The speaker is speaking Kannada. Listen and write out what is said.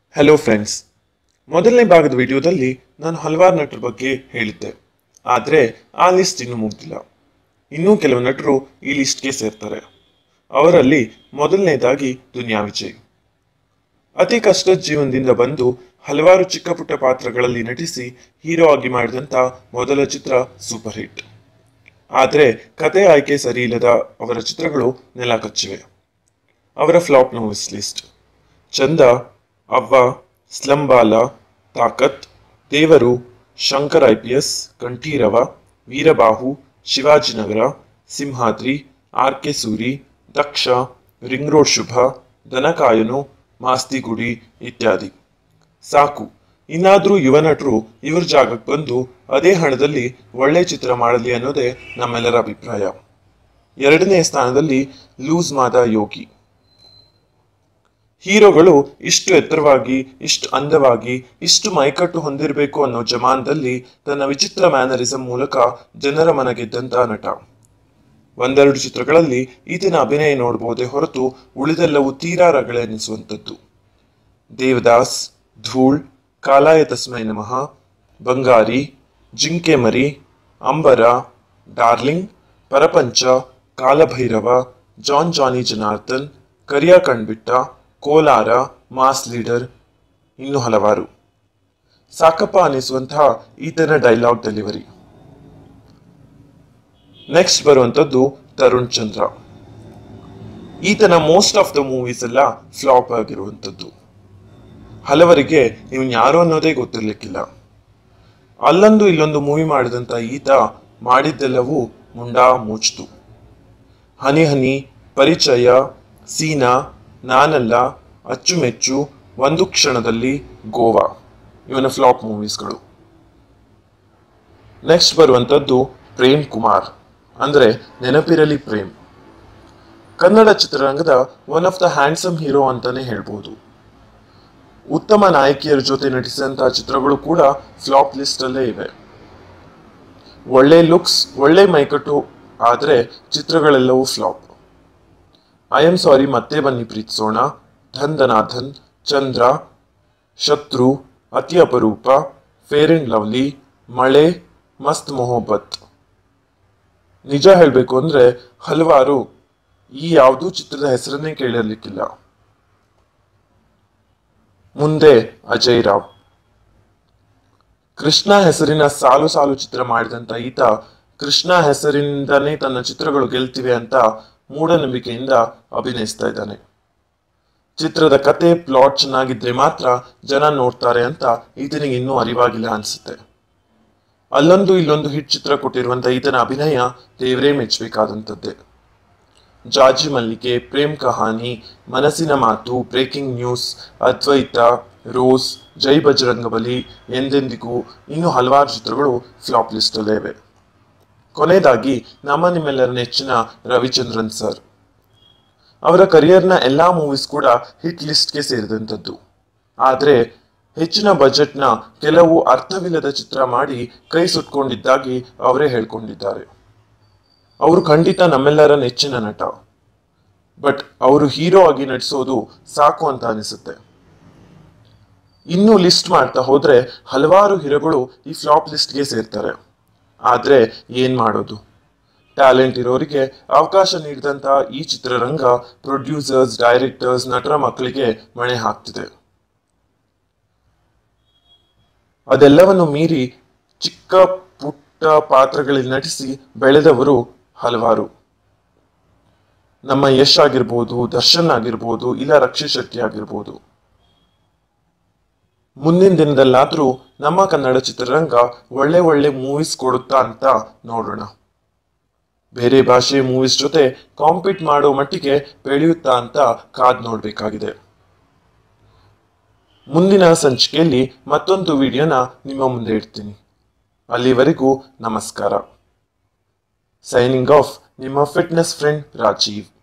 ಹಲೋ ಫ್ರೆಂಡ್ಸ್ ಮೊದಲನೇ ಭಾಗದ ವಿಡಿಯೋದಲ್ಲಿ ನಾನು ಹಲವಾರು ನಟರ ಬಗ್ಗೆ ಹೇಳಿದ್ದೆ ಆದರೆ ಆ ಲಿಸ್ಟ್ ಇನ್ನೂ ಮುಗ್ದಿಲ್ಲ ಇನ್ನೂ ಕೆಲವು ನಟರು ಈ ಲಿಸ್ಟ್ಗೆ ಸೇರ್ತಾರೆ ಅವರಲ್ಲಿ ಮೊದಲನೇದಾಗಿ ದುನಿಯಾ ವಿಜಯ್ ಅತಿ ಕಷ್ಟದ ಜೀವನದಿಂದ ಬಂದು ಹಲವಾರು ಚಿಕ್ಕ ಪುಟ್ಟ ಪಾತ್ರಗಳಲ್ಲಿ ನಟಿಸಿ ಹೀರೋ ಆಗಿ ಮಾಡಿದಂಥ ಮೊದಲ ಚಿತ್ರ ಸೂಪರ್ ಹಿಟ್ ಆದರೆ ಕತೆ ಆಯ್ಕೆ ಸರಿಯಿಲ್ಲದ ಅವರ ಚಿತ್ರಗಳು ನೆಲ ಕಚ್ಚಿವೆ ಅವರ ಫ್ಲಾಪ್ ಮೂವೀಸ್ ಲಿಸ್ಟ್ ಚಂದ ಅವ್ವ ಸ್ಲಂಬಾಲ ತಾಕತ್ ದೇವರು Shankar I P S Kanteerava Veerabahu Shivajinagar Simhadri R K Suri Daksha ring road ಶುಭ ದನಕಾಯನು ಮಾಸ್ತಿಗುಡಿ ಇತ್ಯಾದಿ ಸಾಕು ಇನ್ನಾದರೂ ಯುವ ನಟರು ಇವ್ರ ಜಾಗಕ್ಕೆ ಬಂದು ಅದೇ ಹಣದಲ್ಲಿ ಒಳ್ಳೆ ಚಿತ್ರ ಮಾಡಲಿ ಅನ್ನೋದೇ ನಮ್ಮೆಲ್ಲರ ಅಭಿಪ್ರಾಯ ಎರಡನೇ ಸ್ಥಾನದಲ್ಲಿ ಲೂಸ್ ಮಾದ ಯೋಗಿ ಹೀರೋಗಳು ಇಷ್ಟು ಎತ್ತರವಾಗಿ ಇಷ್ಟು ಅಂದವಾಗಿ ಇಷ್ಟು ಮೈಕಟ್ಟು ಹೊಂದಿರಬೇಕು ಅನ್ನೋ ಜಮಾನದಲ್ಲಿ ತನ್ನ ವಿಚಿತ್ರ ಮ್ಯಾನರಿಸಂ ಮೂಲಕ ಜನರ ಮನ ಗೆದ್ದಂತ ನಟ ಒಂದೆರಡು ಚಿತ್ರಗಳಲ್ಲಿ ಈತನ ಅಭಿನಯ ನೋಡಬಹುದೇ ಹೊರತು ಉಳಿದೆಲ್ಲವೂ ತೀರಾ ರಗಳೆನಿಸುವಂಥದ್ದು ದೇವದಾಸ್ ಧೂಳ್ ಕಾಲಾಯ ತಸ್ಮೈ ನಮಃ ಬಂಗಾರಿ Jinke Mari Ambara darling Parapancha Kalabhairava John Johnny Janardhan Kariya Kanbitta Kolara mass leader ಇನ್ನು ಹಲವಾರು ಸಾಕಪ್ಪ ಅನಿಸುವಂತಹ ಈತನ ಡೈಲಾಗ್ ಡೆಲಿವರಿ ನೆಕ್ಸ್ಟ್ ಬರುವಂಥದ್ದು ತರುಣ್ ಚಂದ್ರ ಈತನ ಮೋಸ್ಟ್ ಆಫ್ ದ ಮೂವೀಸ್ ಎಲ್ಲ ಫ್ಲಾಪ್ ಆಗಿರುವಂಥದ್ದು ಹಲವರಿಗೆ ಇವನ್ ಯಾರು ಅನ್ನೋದೇ ಗೊತ್ತಿರ್ಲಿಕ್ಕಿಲ್ಲ ಅಲ್ಲೊಂದು ಇಲ್ಲೊಂದು ಮೂವಿ ಮಾಡಿದಂಥ ಈತ ಮಾಡಿದ್ದೆಲ್ಲವೂ ಮುಂಡಾ ಮುಚ್ತು ಹನಿ ಹನಿ ಪರಿಚಯ ಸೀನಾ ನಾನಲ್ಲ ಅಚ್ಚುಮೆಚ್ಚು ಒಂದು ಕ್ಷಣದಲ್ಲಿ ಗೋವಾ ಇವನ ಫ್ಲಾಪ್ ಮೂವೀಸ್ಗಳು ನೆಕ್ಸ್ಟ್ ಬರುವಂಥದ್ದು ಪ್ರೇಮ್ ಕುಮಾರ್ ಅಂದರೆ ನೆನಪಿರಲಿ ಪ್ರೇಮ್ ಕನ್ನಡ ಚಿತ್ರರಂಗದ one of the handsome hero ಅಂತಾನೆ ಹೇಳ್ಬೋದು ಉತ್ತಮ ನಾಯಕಿಯರ ಜೊತೆ ನಟಿಸಿದಂತಹ ಚಿತ್ರಗಳು ಕೂಡ ಫ್ಲಾಪ್ ಲಿಸ್ಟ್ ಅಲ್ಲೇ ಇವೆ ಒಳ್ಳೆ ಲುಕ್ಸ್ ಒಳ್ಳೆ ಮೈಕಟ್ಟು ಆದರೆ ಚಿತ್ರಗಳೆಲ್ಲವೂ flop I am sorry Matte Banni ಪ್ರೀತಿಸೋಣ Dhan ಧನಾಧನ್ ಚಂದ್ರ ಶತ್ರು ಅತಿ ಅಪರೂಪ ಫೇರ್ ಅಂಡ್ ಲವ್ಲಿ ಮಳೆ ಮಸ್ತ್ ಮೊಹಬ್ಬತ್ ನಿಜ ಹೇಳಬೇಕು ಅಂದ್ರೆ ಹಲವಾರು ಈ ಯಾವುದೂ ಚಿತ್ರದ ಹೆಸರನ್ನೇ ಕೇಳಿರ್ಲಿಕ್ಕಿಲ್ಲ ಮುಂದೆ ಅಜಯ್ ರಾವ್ ಕೃಷ್ಣ ಹೆಸರಿನ ಸಾಲು ಸಾಲು ಚಿತ್ರ ಮಾಡಿದಂತ ಈತ ಕೃಷ್ಣ ಹೆಸರಿಂದನೇ ತನ್ನ ಚಿತ್ರಗಳು ಗೆಲ್ತಿವೆ ಅಂತ ಮೂಢನಂಬಿಕೆಯಿಂದ ಅಭಿನಯಿಸ್ತಾ ಇದ್ದಾನೆ ಚಿತ್ರದ ಕತೆ ಪ್ಲಾಟ್ ಚೆನ್ನಾಗಿದ್ರೆ ಮಾತ್ರ ಜನ ನೋಡ್ತಾರೆ ಅಂತ ಈತನಿಗೆ ಇನ್ನೂ ಅರಿವಾಗಿಲ್ಲ ಅನ್ಸುತ್ತೆ ಅಲ್ಲೊಂದು ಇಲ್ಲೊಂದು ಹಿಟ್ ಚಿತ್ರ ಕೊಟ್ಟಿರುವಂತ ಈತನ ಅಭಿನಯ ದೇವರೇ ಮೆಚ್ಚಬೇಕಾದಂಥದ್ದೇ ಜಾಜಿ ಮಲ್ಲಿಗೆ Prem Kahani Manasina Maathu breaking news Advaitha rose Jai Bajarangabali Endendigu ಇನ್ನು ಹಲವಾರು ಚಿತ್ರಗಳು ಫ್ಲಾಪ್ ಲಿಸ್ಟಲ್ಲೇ ಇವೆ ಕೊನೆಯದಾಗಿ ನಮ್ಮ ನಿಮ್ಮೆಲ್ಲರ ನೆಚ್ಚಿನ ರವಿಚಂದ್ರನ್ ಸರ್ ಅವರ ಕರಿಯರ್ನ ಎಲ್ಲಾ ಮೂವೀಸ್ ಕೂಡ ಹಿಟ್ ಲಿಸ್ಟ್ಗೆ ಸೇರಿದಂಥದ್ದು ಆದರೆ ಹೆಚ್ಚಿನ ಬಜೆಟ್ನ ಕೆಲವು ಅರ್ಥವಿಲ್ಲದ ಚಿತ್ರ ಮಾಡಿ ಕೈ ಸುಟ್ಕೊಂಡಿದ್ದಾಗಿ ಅವರೇ ಹೇಳ್ಕೊಂಡಿದ್ದಾರೆ ಅವರು ಖಂಡಿತ ನಮ್ಮೆಲ್ಲರ ನೆಚ್ಚಿನ ನಟ ಬಟ್ ಅವರು ಹೀರೋ ಆಗಿ ನಟಿಸೋದು ಸಾಕು ಅಂತ ಅನಿಸುತ್ತೆ ಇನ್ನು ಲಿಸ್ಟ್ ಮಾಡ್ತಾ ಹೋದ್ರೆ ಹಲವಾರು ಹೀರೋಗಳು ಈ ಫ್ಲಾಪ್ ಲಿಸ್ಟ್ಗೆ ಸೇರ್ತಾರೆ ಆದ್ರೆ ಏನ್ ಮಾಡೋದು ಟ್ಯಾಲೆಂಟ್ ಇರೋರಿಗೆ ಅವಕಾಶ ನೀಡಿದಂತ ಈ ಚಿತ್ರರಂಗ ಪ್ರೊಡ್ಯೂಸರ್ಸ್ ಡೈರೆಕ್ಟರ್ಸ್ ನಟರ ಮಕ್ಕಳಿಗೆ ಮಣೆ ಹಾಕ್ತಿದೆ ಅದೆಲ್ಲವನ್ನು ಮೀರಿ ಚಿಕ್ಕ ಪುಟ್ಟ ಪಾತ್ರಗಳಲ್ಲಿ ನಟಿಸಿ ಬೆಳೆದವರು ಹಲವಾರು ನಮ್ಮ ಯಶ್ ಆಗಿರ್ಬೋದು ದರ್ಶನ್ ಆಗಿರ್ಬೋದು ಇಲ್ಲ ರಕ್ಷಿತ್ ಶೆಟ್ಟಿ ಆಗಿರ್ಬೋದು ಮುಂದಿನ ದಿನದಲ್ಲಾದ್ರೂ ನಮ್ಮ ಕನ್ನಡ ಚಿತ್ರರಂಗ ಒಳ್ಳೆ ಒಳ್ಳೆ ಮೂವೀಸ್ ಕೊಡುತ್ತಾ ಅಂತ ನೋಡೋಣ ಬೇರೆ ಭಾಷೆ ಮೂವೀಸ್ ಜೊತೆ ಕಾಂಪೀಟ್ ಮಾಡೋ ಮಟ್ಟಿಗೆ ಬೆಳೆಯುತ್ತಾ ಅಂತ ಕಾದ್ ನೋಡ್ಬೇಕಾಗಿದೆ ಮುಂದಿನ ಸಂಚಿಕೆಯಲ್ಲಿ ಮತ್ತೊಂದು ವಿಡಿಯೋನ ನಿಮ್ಮ ಮುಂದೆ ಇಡ್ತೀನಿ ಅಲ್ಲಿವರೆಗೂ ನಮಸ್ಕಾರ ಸೈನಿಂಗ್ ಆಫ್ ನಿಮ್ಮ ಫಿಟ್ನೆಸ್ ಫ್ರೆಂಡ್ ರಾಜೀವ್